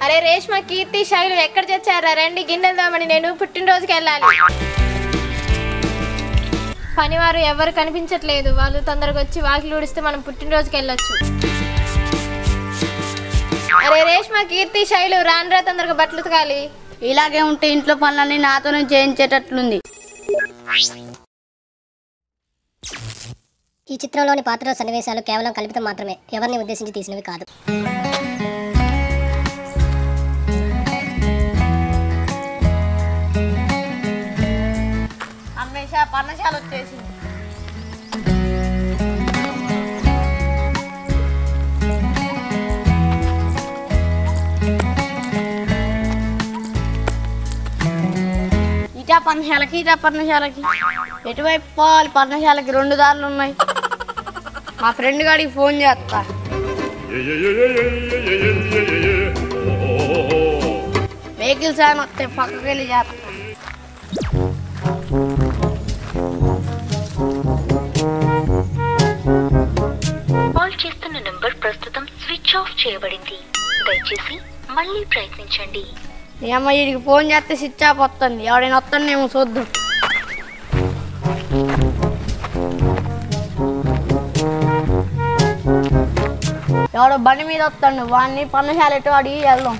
అరే రేష్మ కీర్తి శైలు ఎక్కడ తెచ్చారా రండి గిన్నెలు దామని నేను పుట్టినరోజుకి వెళ్ళాలి పనివారు ఎవరు కనిపించట్లేదు వాళ్ళు తొందరగా వచ్చి వాకిలు ఊడిస్తే మనం పుట్టినరోజుకి వెళ్ళొచ్చు అరే రేష్మ కీర్తి శైలు రానురా తొందరగా బట్టలు ఉతకాలి ఇలాగే ఉంటే ఇంట్లో పనులన్నీ నాతోనే చేయించేటట్లుంది ఈ చిత్రంలోని పాత్రల సన్నివేశాలు కేవలం కల్పితం మాత్రమే ఎవరిని ఉద్దేశించి తీసినవి కాదు అమ్మేష పర్ణశాల వచ్చేసింది ఇటా పర్ణశాలకి ఇటా పర్ణశాలకి ఎటువైపు పోవాలి పర్ణశాలకి రెండు దారులు ఉన్నాయి మా ఫ్రెండ్ గాడికి ఫోన్ చేస్తా వెహికల్స్ అని వస్తే పక్కకి వెళ్ళి చేస్తా కాల్ చేస్తున్న నంబర్ ప్రస్తుతం స్విచ్ ఆఫ్ చేయబడింది దయచేసి మళ్ళీ ప్రయత్నించండి ఏమో వీడికి ఫోన్ చేస్తే స్విచ్ ఆఫ్ వస్తుంది ఎవడైనా వస్తానేమో చూద్దాం ఎవడో బండి మీద వస్తాడు వాడిని పన్నశాల ఎటు అడిగి వెళ్దాం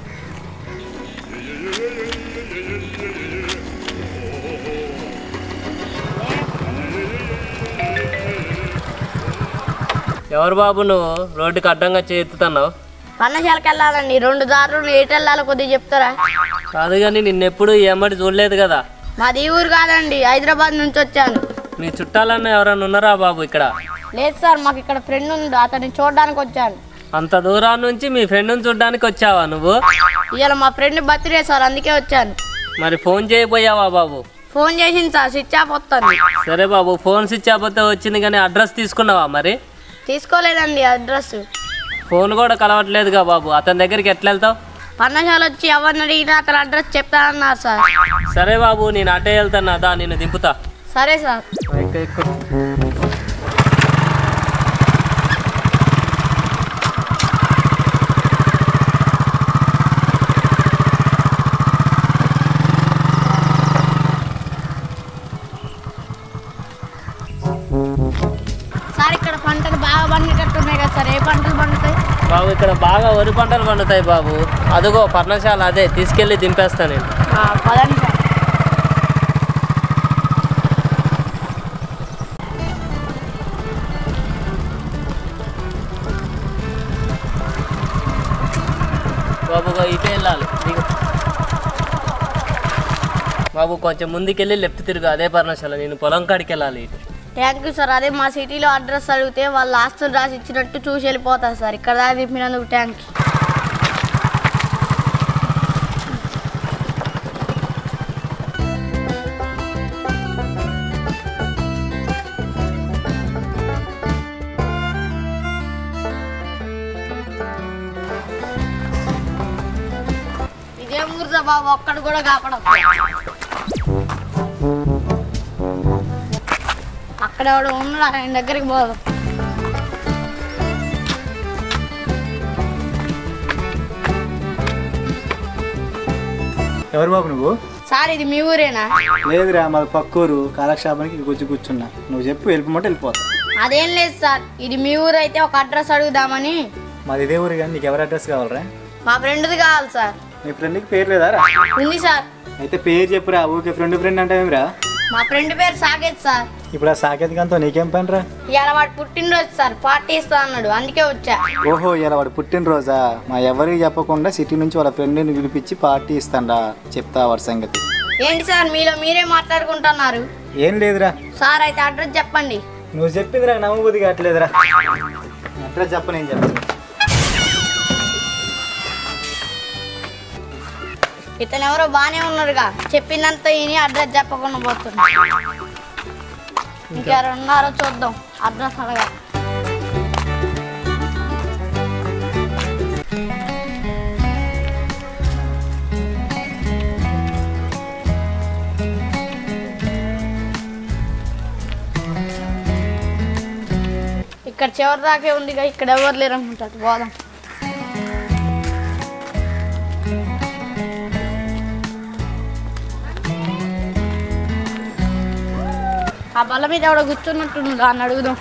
ఎవరు బాబు నువ్వు రోడ్డుకి అడ్డంగా చేస్తున్నావు పన్నశాలకి వెళ్ళాలండి రెండు దారులు ఎటు వెళ్ళాలో కొద్దిగా చెప్తారా కాదు కానీ నిన్నెప్పుడు ఈ అమ్మడి చూడలేదు కదా మాది ఈ ఊరు కాదండి హైదరాబాద్ నుంచి వచ్చాను మీ చుట్టాలన్న ఎవరైనా ఉన్నారా బాబు ఇక్కడ లేదు సార్ మాకు ఇక్కడ ఫ్రెండ్ ఉంది అతన్ని చూడడానికి వచ్చాను అంత దూరం నుంచి మీ ఫ్రెండ్ని చూడడానికి వచ్చావా నువ్వు ఇవాళ మా ఫ్రెండ్ బర్త్డే సార్ అందుకే వచ్చాను మరి ఫోన్ చేయబోయావా బాబు ఫోన్ చేసింది సార్ స్విచ్ ఆఫ్ వస్తుంది సరే బాబు ఫోన్ స్విచ్ అయిపోతే వచ్చింది కానీ అడ్రస్ తీసుకున్నావా మరి తీసుకోలేదండి అడ్రస్ ఫోన్ కూడా కలవట్లేదుగా బాబు అతని దగ్గరికి ఎట్లా వెళ్తావు పర్ణశాల వచ్చి ఎవరిని అడిగినా అతను అడ్రస్ చెప్తానన్నారు సార్ సరే బాబు నేను అడ్డే వెళ్తాను దా నేను దింపుతా సరే సార్ ఎక్కు, ఎక్కు. సార్ ఇక్కడ పంటలు బాగా పండేటట్టున్నాయి కదా సార్ ఏ పంటలు పండుతాయి బాబు ఇక్కడ బాగా వరి పంటలు పండుతాయి బాబు అదిగో పర్ణశాల అదే తీసుకెళ్ళి దింపేస్తా నేను ఆ, పదండి సార్ బాబు ఇగో ఇటే వెళ్ళాలి దిగు బాబు కొంచెం ముందుకెళ్ళి లెఫ్ట్ తిరుగు అదే పర్ణశాల నేను పొలం కాడికి వెళ్ళాలి ఇటు థ్యాంక్ యూ సార్ అదే మా సిటీలో అడ్రస్ అడిగితే వాళ్ళ ఆస్తులు రాసి ఇచ్చినట్టు చూసి వెళ్ళిపోతారు సార్ ఇక్కడ దాకా తిప్పినందుకు థ్యాంక్ యూ ఇదే ఊరుదా బాబు ఒక్కడు కూడా కాపడం అక్కడ ఎవడు ఉన్నాడు ఆయన దగ్గరికి పోదాం ఎవరు బాబు నువ్వు సార్ ఇది మీ ఊరేనా లేదురా మాది పక్కూరు కాలక్షేపానికి ఇక్కడికి వచ్చి కూర్చున్నా నువ్వు చెప్పు వెళ్ళిపోమంటే వెళ్ళిపోతా అదేం లేదు సార్ ఇది మీ ఊరు అయితే ఒక అడ్రస్ అడుగుదామని మాది ఇదే ఊరు కానీ నీకు ఎవరి అడ్రస్ కావాలరా మా ఫ్రెండ్ది కావాలి సార్ నీ ఫ్రెండ్కి పేరు లేదా రా ఉంది సార్ అయితే పేరు చెప్పురా ఊరికే ఫ్రెండ్ ఫ్రెండ్ అంటే ఏమిరా మా ఫ్రెండ్ పేరు సాకేత్ సార్ ఇప్పుడు ఆ సాకేతికంతో నీకేం పని రా ఇవాళ వాడు పుట్టినరోజు సార్ పార్టీ ఇస్తా అన్నాడు అందుకే వచ్చా ఓహో ఇలా వాడు పుట్టినరోజా మా ఎవరికి చెప్పకుండా సిటీ నుంచి వాళ్ళ ఫ్రెండ్ని పిలిపించి పార్టీ ఇస్తాండా చెప్తా వాడి సంగతి ఏంటి సార్ మీలో మీరే మాట్లాడుకుంటున్నారు ఏం లేదురా సార్ అయితే అడ్రస్ చెప్పండి నువ్వు చెప్పింది నాకు నమ్మబుద్ధి కావట్లేదురా అడ్రస్ చెప్ప నేను చెప్పను ఇతను ఎవరో బాగానే ఉన్నారుగా చెప్పిందంతా ఈయన అడ్రస్ చెప్పకుండా పోతున్నా ఇంకెవరు ఉన్నారో చూద్దాం అడ్రస్ అడగా ఇక్కడ చివరి దాకే ఉందిగా ఇక్కడ ఎవరు లేరు అనుకుంటారు పోదాం ఆ బల్ల మీద ఎవడో కూర్చున్నట్టుంది దాన్ని అడుగుదాం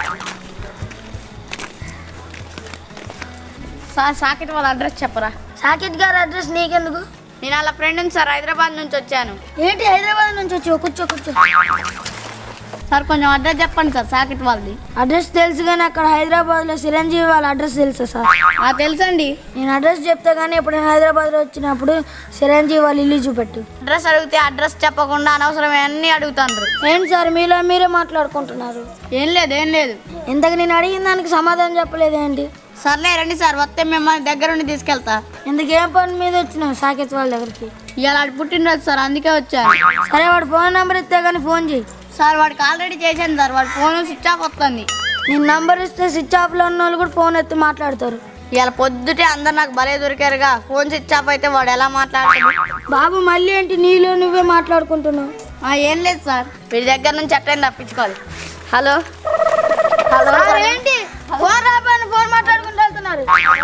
సార్ సాకెట్ వాళ్ళ అడ్రస్ చెప్పరా సాకిట్ గారి అడ్రస్ నీకెందుకు నేను వాళ్ళ ఫ్రెండ్ సార్ హైదరాబాద్ నుంచి వచ్చాను ఏంటి హైదరాబాద్ నుంచి వచ్చి కూర్చో కూర్చో సార్ కొంచెం అడ్రస్ చెప్పండి సార్ సాకెట్ వాళ్ళది అడ్రస్ తెలుసు కానీ అక్కడ హైదరాబాద్లో చిరంజీవి వాళ్ళ అడ్రస్ తెలుసా సార్ ఆ తెలుసండి నేను అడ్రస్ చెప్తా కానీ ఎప్పుడైనా హైదరాబాద్లో వచ్చినప్పుడు చిరంజీవి వాళ్ళ ఇల్లు చూపెట్టు అడ్రస్ అడిగితే అడ్రస్ చెప్పకుండా అనవసరమే అన్ని అడుగుతాండ్రు ఏంటి సార్ మీలో మీరే మాట్లాడుకుంటున్నారు ఏం లేదు ఏం లేదు ఇంతకు నేను అడిగిన దానికి సమాధానం చెప్పలేదేంటి సర్లే రండి సార్ వస్తే మిమ్మల్ని దగ్గరుండి తీసుకెళ్తా ఇందుకు ఏం పని మీద వచ్చినావు సాకేత్ వాళ్ళ దగ్గరికి ఇవాళ ఆడి పుట్టినరోజు సార్ అందుకే వచ్చాను సరే వాడు ఫోన్ నెంబర్ ఇస్తే కానీ ఫోన్ చేయి సార్ వాడికి ఆల్రెడీ చేశాను సార్ వాడి ఫోన్ స్విచ్ ఆఫ్ వస్తుంది నేను నంబర్ ఇస్తే స్విచ్ ఆఫ్లో ఉన్న వాళ్ళు కూడా ఫోన్ ఎత్తి మాట్లాడతారు ఇవాళ పొద్దుటే అందరు నాకు భలే దొరికారుగా ఫోన్ స్విచ్ ఆఫ్ అయితే వాడు ఎలా మాట్లాడతాడు బాబు మళ్ళీ ఏంటి నీలో నువ్వే మాట్లాడుకుంటున్నావు ఆ, ఏం లేదు సార్ వీడి దగ్గర నుంచి ఎట్లయినా తప్పించుకోవాలి హలో సార్ ఏంటి ఫోన్ రాబోయని ఫోన్ మాట్లాడుకుంటూ వెళ్తున్నారు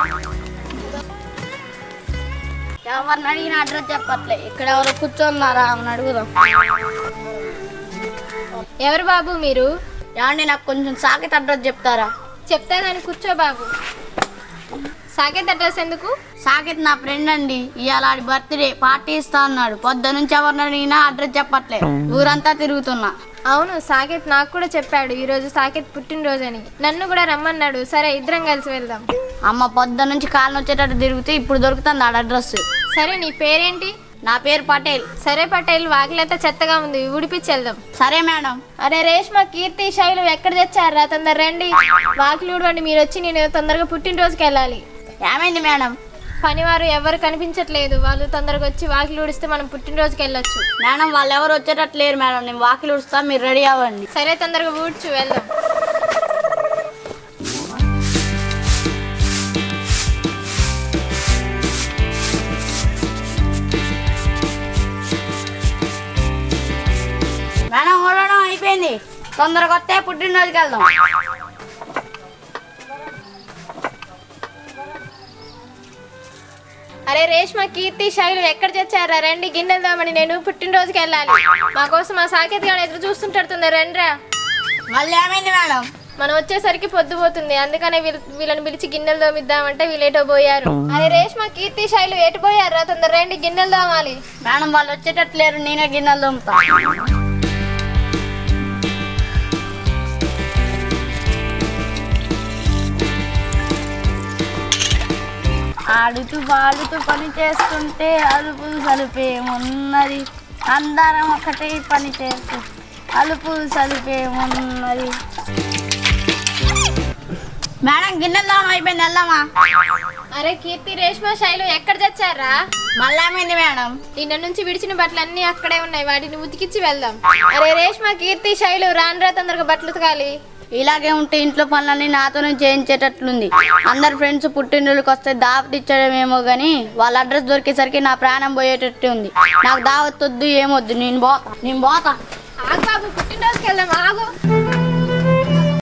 ఎవరిని అడిగిన అడ్రస్ చెప్పట్లే ఇక్కడ ఎవరు కూర్చోన్నారా అని అడుగుదాం ఎవరు బాబు మీరు ఏమండి నాకు కొంచెం సాకెట్ అడ్రస్ చెప్తారా చెప్తా కానీ కూర్చో బాబు సాకేత్ అడ్రస్ ఎందుకు సాకెట్ నా ఫ్రెండ్ అండి ఇవాళ ఆడి బర్త్డే పార్టీ ఇస్తా అన్నాడు పొద్దు నుంచి ఎవరిని అడిగినా అడ్రస్ చెప్పట్లే ఊరంతా తిరుగుతున్నా అవును సాకేత్ నాకు కూడా చెప్పాడు ఈ రోజు సాకేత్ పుట్టినరోజు అని నన్ను కూడా రమ్మన్నాడు సరే ఇద్దరం కలిసి వెళ్దాం అమ్మ పొద్దు నుంచి కాళ్ళని వచ్చేటట్టు తిరిగితే ఇప్పుడు దొరుకుతుంది ఆడ అడ్రస్ సరే నీ పేరేంటి నా పేరు పటేల్ సరే పటేల్ వాకిలైతే చెత్తగా ఉంది ఊడిపించి వెళ్దాం సరే మేడం అరే రేష్మ కీర్తి శైలు ఎక్కడ తెచ్చారా తొందర రండి వాకిలి ఊడవండి మీరు వచ్చి నేను తొందరగా పుట్టినరోజుకి వెళ్ళాలి ఏమైంది మేడం పనివారు ఎవరు కనిపించట్లేదు వాళ్ళు తొందరగా వచ్చి వాకిలి ఊడిస్తే మనం పుట్టినరోజుకి వెళ్ళొచ్చు మేడం వాళ్ళు ఎవరు వచ్చేటట్టు లేరు మేడం నేను వాకిలి ఉడుస్తా మీరు రెడీ అవ్వండి సరే తొందరగా ఊడ్చు వెళ్దాం మేడం ఓడడం అయిపోయింది తొందరగా వస్తే పుట్టినరోజుకి వెళ్దాం అరే రేష్మ కీర్తి శైలు ఎక్కడ తెచ్చారా రండి గిన్నెలు దామని నేను పుట్టినరోజుకి వెళ్ళాలి మా కోసం మా సాకేత్ గారు ఎదురు చూస్తుంటాడు తొందర రండిరా మళ్ళీ ఏమైంది మేడం మనం వచ్చేసరికి పొద్దుపోతుంది అందుకనే వీళ్ళ- వీళ్ళని పిలిచి గిన్నెలు దోమిద్దామంటే వీళ్ళేటో పోయారు అరే రేష్మ కీర్తి శైలు ఎటు పోయారా తొందర రండి గిన్నెలు దోమాలి మేడం వాళ్ళు వచ్చేటట్టు లేరు నేనే గిన్నెలు తోముతా ఆడుతూ పాడుతూ పని చేస్తుంటే అలుపు సలుపేమున్నది అందరం ఒకటే పని చేస్తూ అలుపు సలుపేమున్నది మేడం గిన్నెలు దానం అయిపోయింది వెళ్దామా అరే కీర్తి రేష్మ శైలు ఎక్కడ తెచ్చారా మళ్ళీ ఏమైంది మేడం నిన్న నుంచి విడిచిన బట్టలు అన్ని అక్కడే ఉన్నాయి వాటిని ఉతికిచ్చి వెళ్దాం అరే రేష్మ కీర్తి శైలు రానురా తొందరగా బట్టలు ఉతకాలి ఇలాగే ఉంటే ఇంట్లో పనులన్నీ నాతోనే చేయించేటట్లుంది అందరు ఫ్రెండ్స్ పుట్టినరోజుకి వస్తే దావత్ ఇచ్చడమేమో కానీ వాళ్ళ అడ్రస్ దొరికేసరికి నా ప్రాణం పోయేటట్టు ఉంది నాకు దావత్ వద్దు ఏమొద్దు నేను పోతా నేను పోతా ఆగు బాబు పుట్టినరోజుకి వెళ్దాం ఆగు